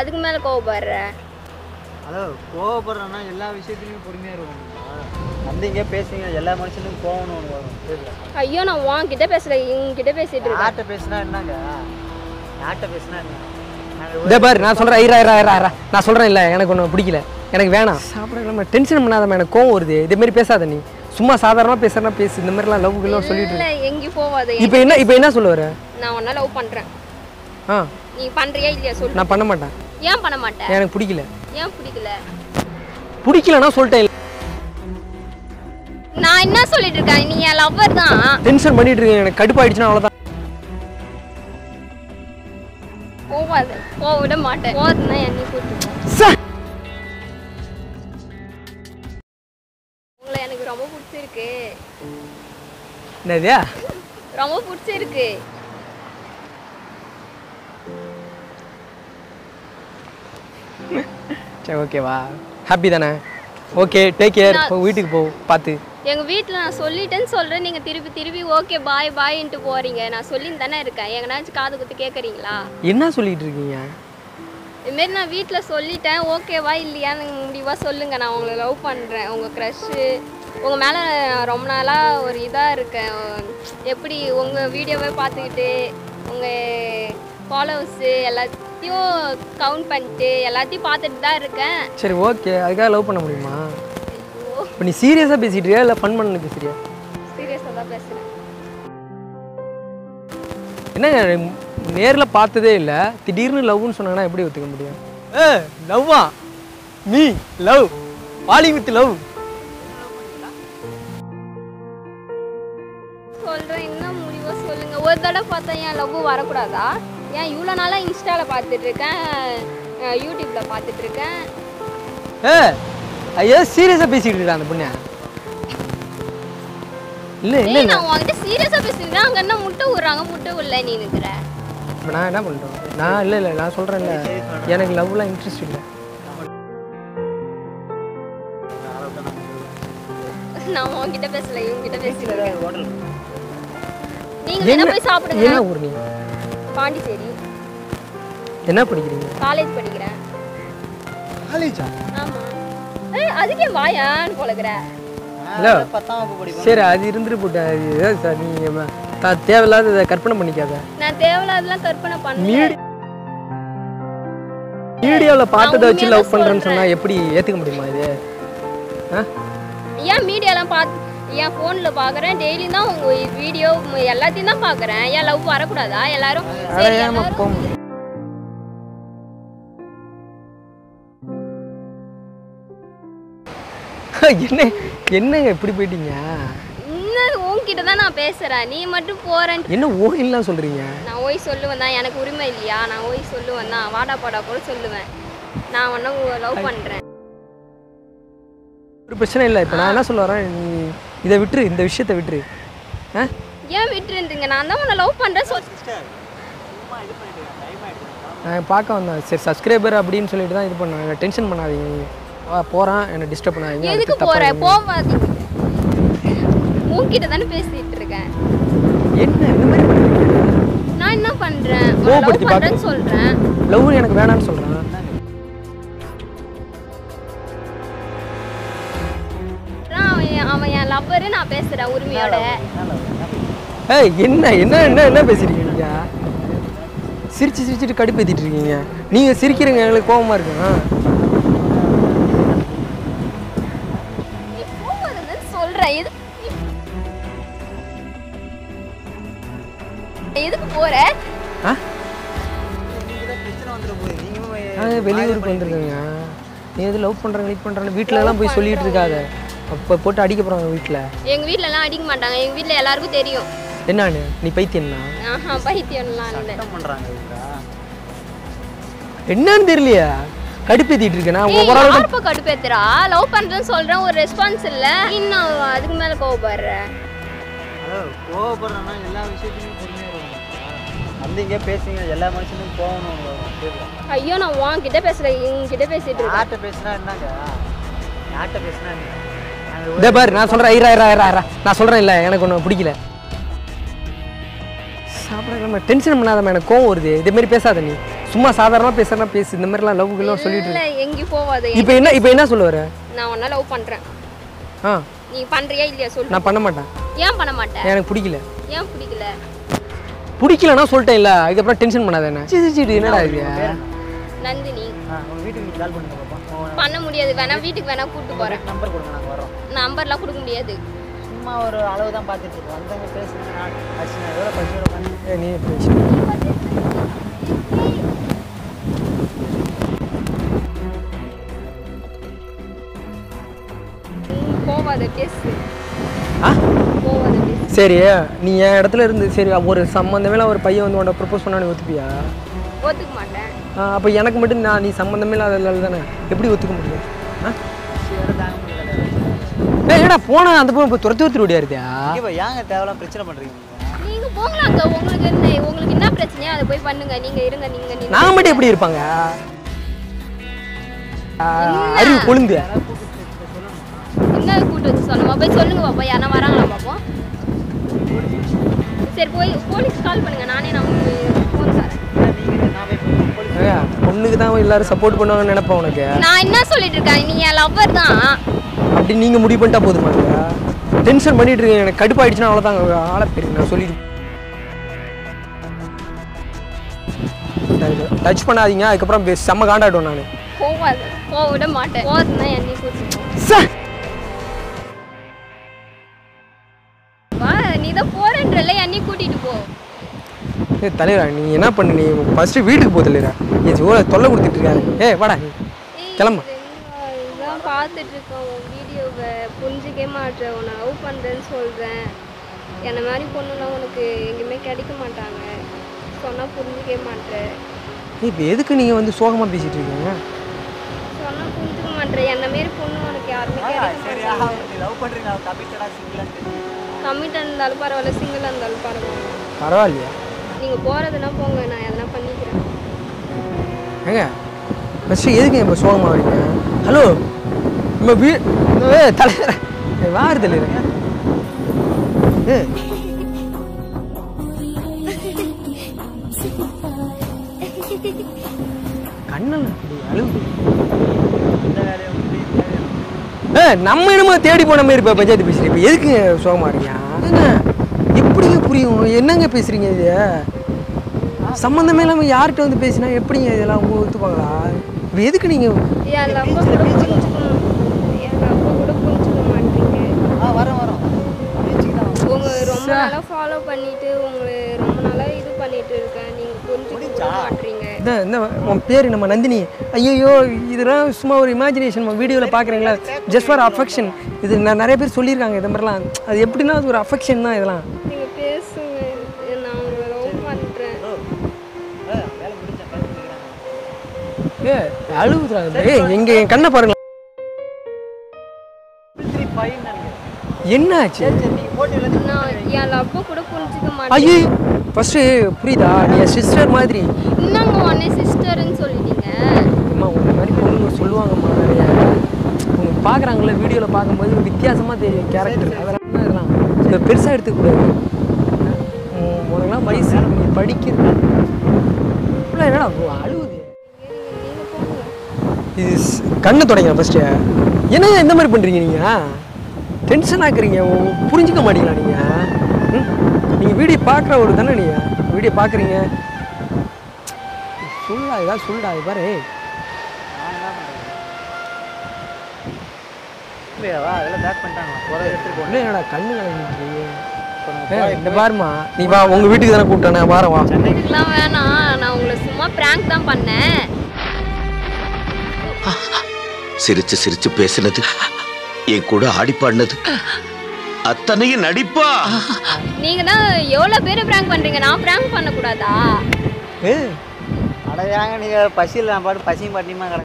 அதுக்கு மேல கோவப்படுற ஹலோ கோவப்படுறேன்னா எல்லா விஷயத்துலையும் பொறுமையாக இருக்கும் வந்தீங்க பேசுங்க எல்லா மனுஷனுக்கும் கோவம்னு ஒன்று வரும் புரியுதா? ஐயோ நான் உன்கிட்ட பேசல இவங்கிட்ட பேசிட்டு இருக்கேன் யார்கிட்ட பேசினா என்னங்க யார்கிட்ட பேசினா என்ன நாங்க இதே பாரு நான் சொல்கிறேன் ஐரா ஐரா ஐரா ஐரா நான் சொல்கிறேன் இல்லை எனக்கு ஒன்றும் பிடிக்கல எனக்கு வேணாம் சாப்பிட நம்ம டென்ஷன் பண்ணாதம்மா எனக்கு கோவம் வருது இதே மாதிரி பேசாத நீ சும்மா சாதாரணமாக பேசுறனா பேசு இந்த மாதிரிலாம் லவ் கிலோ சொல்லிட்டு இல்ல எங்கேயும் போவாத இப்போ என்ன இப்போ என்ன சொல்ல வர நான் உன்ன லவ் பண்றேன் ஆ நீ பண்றியா இல்லையா சொல்லு நான் பண்ண மாட்டேன் ஏன் பண்ண மாட்டேன் எனக்கு பிடிக்கல ஏன் பிடிக்கல பிடிக்கலன்னா சொல்லிட்டேன் நான் என்ன சொல்லிட்டு இருக்கேன் நீ என் லவ்வர் தான் டென்ஷன் பண்ணிட்டு இருக்கேன் எனக்கு கடுப்பாயிடுச்சுன்னா அவ்வளோதான் போவாத போக விட மாட்டேன் போதுன்னா என்னை கூட்டு போ. சார் உங்களை எனக்கு ரொம்ப பிடிச்சிருக்கு என்னது ரொம்ப பிடிச்சிருக்கு சரி ஓகேவா ஹாப்பி தானே ஓகே டேக் கேர் போ வீட்டுக்கு போ பார்த்து எங்க வீட்ல நான் சொல்லிட்டேன்னு சொல்றேன் நீங்க திருப்பி திருப்பி ஓகே பாய் பாய்ன்ட்டு போறீங்க நான் சொல்லின்னு தானே இருக்கேன் எங்கனாச்சும் காது குத்து கேட்குறீங்களா என்ன சொல்லிட்டு இருக்கீங்க இதுமாரி நான் வீட்டில் சொல்லிட்டேன் ஓகேவா இல்லையான்னு முடிவாக சொல்லுங்கள் நான் உங்களை லவ் பண்ணுறேன் உங்கள் க்ரஷ்ஷு உங்கள் மேலே ரொம்ப நாளாக ஒரு இதாக இருக்கேன் எப்படி உங்கள் வீடியோவை பார்த்துக்கிட்டு உங்கள் ஃபாலோவர்ஸு எல்லாத்தையும் கவுண்ட் பண்ணிட்டு எல்லாத்தையும் பார்த்துட்டு தான் இருக்கேன் சரி ஓகே அதுக்காக லவ் பண்ண முடியுமா ஐயோ இப்போ நீ சீரியஸாக பேசிட்டு இருக்கியா இல்லை ஃபன் பண்ண பேசுறியா சீரியஸாக தான் பேசுகிறேன் என்னங்க நேரில் பார்த்ததே இல்லை திடீர்னு லவ்னு சொன்னாங்கன்னா எப்படி ஒத்துக்க முடியும் ஏ லவ்வா மீ லவ் வாலி வித் லவ் சொல்கிறேன் என்ன முடிவாக சொல்லுங்கள் ஒரு தடவை பார்த்தா ஏன் லவ் வரக்கூடாதா ஏன் இவ்வளோ நாளாக இன்ஸ்டாவில் பார்த்துட்ருக்கேன் யூடியூப்பில் பார்த்துட்ருக்கேன் ஏ ஐயோ சீரியஸாக பேசிக்கிட்டு இருக்கா அந்த பொண்ணு இல்லை இல்லை ஏய் நான் உன்கிட்ட சீரியஸா பேசிருக்கேன் அங்க என்ன முட்டை விடுறாங்க முட்டை விடல நீ நிக்கிற இப்போ நான் என்ன பண்ணுறோம் நான் இல்லை இல்லை நான் சொல்கிறேன்ல எனக்கு லவ்லாம் இன்ட்ரெஸ்ட் இல்லை நான் உன்கிட்ட பேசல இவங்க பேசிருக்கேன் ஹோட்டல் நீங்க வேணா என்ன போய் சாப்பிடுங்க என்ன ஊர் நீங்க பாண்டிச்சேரி என்ன படிக்கிறீங்க காலேஜ் படிக்கிறேன் காலேஜா ஆமா ஏய் அதுக்கே வாயான்னு போலக்குற ஹலோ பத்தாம் வகுப்பு படிப்பேன் சரி அது இருந்துட்டு போட்டு அது ஏதோ சார் நீங்கள் தேவையில்லாத இதை கற்பனை பண்ணிக்காத நான் தேவையில்லாதெல்லாம் கற்பனை பண்ணல மீடி மீடியாவில் பார்த்ததை வச்சு உண்மையா லவ் தான் பண்ணுறேன்னு சொன்னால் எப்படி ஏற்றுக்க முடியுமா இது ஆ ஏன் மீடியாலாம் பார்த்து என் ஃபோனில் பார்க்குறேன் டெய்லி தான் உங்க வீடியோ எல்லாத்தையும் தான் பார்க்குறேன் ஏன் லவ் வரக்கூடாதா எல்லாரும் அட சரி ஏமா எல்லாரும் போங்க என்ன என்னங்க இப்படி போயிட்டீங்க இன்னும் உன்கிட்ட தான் நான் பேசுறேன் நீ மட்டும் போறேன் என்ன ஓயின்லாம் சொல்கிறீங்க நான் ஓய் சொல்லுவேன் தான் எனக்கு உரிமை இல்லையா நான் ஓய் சொல்லுவேன் தான் வாடா பாடா கூட சொல்லுவேன் நான் ஒன்றும் லவ் பண்ணுறேன் ஒரு பிரச்சனை இல்லை இப்போ நான் என்ன சொல்ல வரேன் நீ இதை விட்டுரு இந்த விஷயத்தை விட்டுரு ஆ ஏன் விட்டுருந்தீங்க நான் தான் உன்னை லவ் பண்ணுறேன் சொல் நான் பார்க்க வந்தேன் சரி சப்ஸ்கிரைபர் அப்படின்னு சொல்லிட்டு தான் இது பண்ணேன் டென்ஷன் பண்ணாதீங்க நீங்க. வா போகிறேன் என்னை டிஸ்டர்ப் பண்ணாதீங்க எதுக்கு அடுத்து தப்பா போற எடுங்க. போவாதீங்க உன்கிட்ட தானே பேசிட்டு இருக்கேன் என்ன இந்த மாதிரி பண்ணுறீங்க நான் என்ன பண்றேன் லவ் கோவப்படுத்தி பார்க்க- பண்றேன்னு சொல்றேன் லவ் எனக்கு வேணாம்னு சொல்கிறேன் நான் அவன் என்- அவன் என் லவ்வரு நான் பேசுறேன் உரிமையோட ஏய் என்ன என்ன என்ன என்ன பேசுறீங்க நீங்க சிரிச்சு சிரிச்சுட்டு கடுப்பேத்திட்டு இருக்கீங்க நீங்க சிரிக்கிறீங்க எங்களுக்கு கோவமா இருக்கு ஆ? நீ போவாதன்னு சொல்றேன் எது எதுக்கு போற ஆ? நீங்கள் தான் பிரச்சனை வந்துட போகுது நீங்களும் நான் வெளியூருக்கு வந்திருக்கேங்க நீ எது லவ் பண்றேன் வெயிட் பண்றேன் வீட்ல எல்லாம் போய் சொல்லிட்டு இருக்காத அப்போ போட்டு அடிக்க போறாங்க வீட்ல எங்க வீட்ல எல்லாம் அடிக்க மாட்டாங்க எங்க வீட்ல எல்லாருக்கும் தெரியும் என்னான்னு நீ பைத்தியம்னா ஆஹா பைத்தியம்லாம் இல்லை என்ன பண்ணுறாங்க இவங்க என்னன்னு தெரியலையா கடுப்பேத்திட்டு இருக்கேன் நான் ஏய், ஒவ்வொரு ஆளுக்கும் யார் இப்ப கடுப்பேத்துறா லவ் பண்றேன்னு சொல்றேன் ஒரு ரெஸ்பான்ஸ் இல்ல இன்னும் அதுக்கு மேல கோவப்படுற ஹலோ கோவப்படுறேன்னா எல்லா விஷயத்துலையும் பொறுமையாக இருக்கும் வந்தீங்க பேசுங்க எல்லா மனுஷனுக்கும் கோவம்னு ஒன்று வரும் புரியுதா? ஐயோ நான் உன்கிட்ட பேசல இவங்கிட்ட பேசிட்டு இருக்கேன் யார்கிட்ட பேசினா என்னங்க யார்கிட்ட பேசினா என்ன நாங்க இதே பாரு நான் சொல்றேன் ஐரா ஐரா ஐரா ஐரா நான் சொல்றேன் இல்லை எனக்கு ஒன்றும் பிடிக்கல சாப்பிட டென்ஷன் பண்ணாதம்மா எனக்கு கோவம் வருது இதே மாதிரி பேசாத நீ சும்மா சாதாரணமாக பேசுறேன்னா பேசு இந்த மாதிரிலாம் லவ்க்குலாம் சொல்லிட்டு இல்லை எங்கேயும் போவாது இப்போ என்ன இப்போ என்ன சொல்ல வர நான் உன்ன லவ் பண்ணுறேன் ஆ நீ பண்ணுறியா இல்லையா சொல்லு நான் பண்ண மாட்டேன் ஏன் பண்ண மாட்டேன் எனக்கு பிடிக்கல ஏன் பிடிக்கல பிடிக்கலன்னா சொல்லிட்டேன் இல்லை அதுக்கப்புறம் டென்ஷன் பண்ணாத என்ன சரி சரி என்னடா இது நந்தினி ஆ உங்கள் வீட்டுக்கு நீங்கள் கால் பண்ணுங்க பாப்பா உங்க பண்ண முடியாது வேணா வீட்டுக்கு வேணா கூப்பிட்டு போகிறேன் நம்பர் கொடுங்க நாங்கள் வரோம் நம்பர்லாம் கொடுக்க முடியாது சும்மா ஒரு அளவு தான் பார்த்துட்டு இருக்கோம் வந்தவங்க பேசுங்க நான் அடிச்சு எவ்வளோ பசியோட பண்ணி ஏய், நீ பேசு. நீ போவாத பேசு ஆ போவாத பேசு சரி நீ என் இடத்துல இருந்து சரி ஒரு சம்மந்தமே ஒரு பையன் வந்து உன்னை ப்ரப்போஸ் பண்ணா நீ ஒத்துப்பியா ஒத்துக்க மாட்டேன் அப்போ எனக்கு மட்டும் நான் நீ சம்மந்தமே இல்லாத தானே எப்படி ஒத்துக்க முடியும் ஆ பசியோட தாங்க முடியல ஏய் என்னடா போனா அந்த பொண்ணு இப்போ துரத்து ஒருத்தர் ஓடியா இருக்கியா இப்போ ஏங்க தேவையில்லாம் பிரச்சனை பண்ணுறீங்க நீங்க போங்களாங்க உங்களுக்கு என்ன உங்களுக்கு என்ன பிரச்சனையோ அதை போய் பண்ணுங்க நீங்க இருங்க நீங்க நீங்க நான் மட்டும் எப்படி இருப்பாங்க ஆ, அறிவு கொழுந்து என்ன கூட்டு வச்சு சொல்லணுமா போய் சொல்லுங்க பாப்பா யாரா வராங்களா பாப்போம் சரி போய் போலீஸ் கால் பண்ணுங்க நானே நமக்கு ஃபோன் தரேன் நீங்கள் நான் போய் போலீஸ் ஏய், பொண்ணுக்கு தான் எல்லாரும் சப்போர்ட் பண்ணுவாங்கன்னு நினைப்பேன் உனக்கு நான் என்ன சொல்லிட்டு இருக்கேன் நீ என் லவ்வர் தான் அப்படி நீங்க முடிவு பண்ணிட்டா போதுமா டென்ஷன் பண்ணிட்டு இருக்கீங்க எனக்கு கடுப்பாயிடுச்சுன்னா அவ்வளோதாங்க ஆளை போயிருங்க நான் சொல்லிட்டு டச் பண்ணாதீங்க அதுக்கப்புறம் பே- செம்ம காண்டாடுவேன் நான் போவாது போக விட மாட்டேன் போகுதுன்னா என்னையும் கூட்டிட்டு வா நீ தான் போறேன்றல என்னையும் கூட்டிட்டு போ ஏய் தலைவரா நீ என்ன பண்ணு நீ ஃபர்ஸ்ட் வீட்டுக்கு போ தலைவரா நீ ஜோல தொல்லை கொடுத்துட்டு இருக்காரு ஏய் வாடா நீ ஏய், கிளம்பு. இது இதான் பார்த்துட்டு இருக்கேன் உன் வீடியோவை புரிஞ்சிக்கவே மாட்டேன் உன்னை லவ் பண்ணுறேன்னு சொல்கிறேன் என்னை மாதிரி பொண்ணுலாம் உனக்கு எங்கேயுமே கிடைக்க மாட்டாங்க சொன்னால் புரிஞ்சிக்கவே மாட்டேன் ஏய், இப்போ எதுக்கு நீங்க வந்து சோகமா பேசிட்டு இருக்கீங்க சொன்னால் புரிஞ்சுக்க மாட்டேன் என்ன மாரி பொண்ணு உனக்கு யாருமே கிடைக்க சரியா மாட்டாங்க நீ லவ் பண்ணுறீங்க நான் கமிட்டடாக சிங்கிளான்னு தெரியும் கம்மிட்டாக இருந்தாலும் பரவாயில்ல சிங்கிளாக இருந்தாலும் பரவாயில்ல பரவாயில்லையா நீங்கள் போகிறதுனா போங்க நான் எதனா பண்ணிக்கிறேன் ஏங்க ஃபஸ்ட்டு எதுக்கு இப்போ சோகமாக வரீங்க ஹலோ நம்ம வீ ஏ தலைவர் வாரு தலைவர் ஏ கண்ணல் அப்படி அழுகுது இந்த வேலையை விட்டு இந்த வேலையை விட்டு. ஏ நம்ம என்னமோ தேடி போன மாதிரி இப்போ பஞ்சாயத்து பேசுறீங்க இப்போ எதுக்கு சோகமாக இருக்கீங்க என்ன எப்படிங்க புரியும் என்னங்க பேசுறீங்க இது சம்மந்தமே இல்லாமல் யார்கிட்ட வந்து பேசினா எப்படிங்க இதெல்லாம் உங்க ஒத்துப்பாங்களா இப்போ எதுக்கு நீங்கள் என் லவ்வை கூட புரிஞ்சுக்கணும் என் லவ்வை கூட புரிஞ்சுக்க மாட்டீங்க ஆ வரோம் வரோம் பீச்சுக்கு தான் வரோம். உங்க ரொம்ப நாளா ஃபாலோ பண்ணிட்டு உங்களை ரொம்ப நாளா இது பண்ணிட்டு இருக்கேன் நீங்க புரிஞ்சுக்க கூட மாட்டீங்க இந்த இந்த உன் பேர் நம்ம நந்தினி ஐயோ இதெல்லாம் சும்மா ஒரு இமேஜினேஷன் வீடியோவில் பார்க்குறீங்களா ஜஸ்ட் ஃபார் அஃபெக்ஷன் இது நான் நிறைய பேர் சொல்லியிருக்காங்க இது மாதிரிலாம் அது எப்படின்னா அது ஒரு அஃபெக்ஷன் தான் இதெல்லாம் நீங்க பேசுங்க நான் உங்களை லவ் பண்றேன் ஆ, வேலை முடிஞ்சா கிளம்பிக்கிறாங்க ஏ அழுகுதுடா ஏய் எங்க என் கண்ணை பாருங்க த்ரீ ஃபைவ் நினைக்கிறேன் என்னாச்சு சரி சரி நீங்கள் போட்டியில் நான் என் லவ்வை கூட புரிஞ்சுக்க மாட்டேன் ஐயோ ஃபர்ஸ்ட் புரியுதா நீ என் சிஸ்டர் மாதிரி என்னங்க உடனே சிஸ்டர்னு சொல்லிட்டீங்க அம்மா உங்க மாதிரி பொண்ணுங்க சொல்லுவாங்கம்மா நிறைய உங்க பார்க்குறாங்களே வீடியோவில் பார்க்கும்போது வித்தியாசமாக தெரியும் கேரக்டர் அதெல்லாம் தான் இதெல்லாம் இதை பெருசாக எடுத்துக்கூடாது உனக்குலாம் வயசு இருக்கு, நீ படிக்கிறது இல்லை என்னடா bro, அழுவுது நீங்க போங்க இது ஸ்- கண்ணை தொடங்க ஃபஸ்ட்டு என்னங்க இந்த மாதிரி பண்ணுறீங்க நீங்கள் டென்ஷன் ஆக்குறீங்க உ- புரிஞ்சுக்க மாட்டீங்களா நீங்கள் நீங்கள் வீடியோ பார்க்குற ஒரு தானே நீங்கள் வீடியோ பார்க்குறீங்க சொல்லா ஏதாவது சொல்லா இது பாரு நான் என்ன பண்ணுறது இல்லையாவா அதெல்லாம் பேக் பண்ணிட்டாங்க போகிற எடுத்துகிட்டு போகணும் ஒன்றும் என்னடா கண்ணு கலங்கிட்டு இப்போ நம்ம ஏய், போய் இந்த பாருமா நீ வா உங்கள் வீட்டுக்கு தானே கூப்பிட்டேன் வாரம் வா இதுக்கெல்லாம் வேணாம் நான் உங்களை சும்மா பிராங்க் தான் பண்ணேன் சிரிச்சு சிரிச்சு பேசினது என் கூட ஆடி பாடினது அத்தனையும் நடிப்பா நீங்க தான் எவ்வளவு பேர் பிராங்க் பண்றீங்க நான் பிராங்க் பண்ணக்கூடாதா ஏய் அடையாங்க நீங்கள் பசியில் நான் பாட்டு பசியும் பாட்டியுமா கிடக்கு